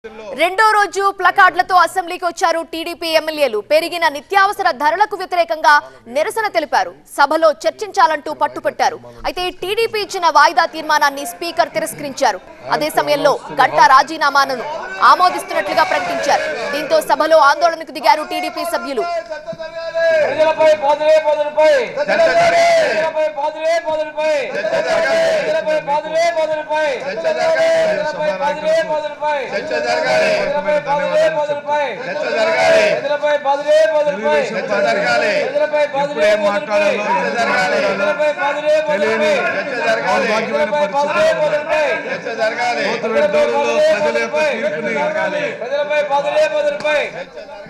రెండో రోజు ప్లకార్డులతో అసెంబ్లీకి వచ్చారు టీడీపీ ఎమ్మెల్యేలు పెరిగిన నిత్యావసర ధరలకు వ్యతిరేకంగా నిరసన తెలిపారు సభలో చర్చించాలంటూ పట్టుపట్టారు అయితే టీడీపీ ఇచ్చిన వాయిదా తీర్మానాన్ని స్పీకర్ తిరస్కరించారు అదే సమయంలో గంటా రాజీనామాను ఆమోదిస్తున్నట్లుగా ప్రకటించారు దీంతో సభలో ఆందోళనకు దిగారు టీడీపీ సభ్యులు ప్రజలపై పాదులే పాదులపై ప్రజలపై పాదులే పాదులపై ప్రజలపై పాదులే పాదులపై ప్రజలపై పాదులే పాదులపై ప్రజలపై పాదులే పాదులపై ప్రజలపై పాదులే పాదులపై ప్రజలపై పాదులే పాదులపై ప్రజలపై పాదులే పాదులపై ప్రజలపై పాదులే పాదులపై జరగాలి ప్రజలపై పాదులే పాదులపై ప్రజలపై పాదులే పాదులపై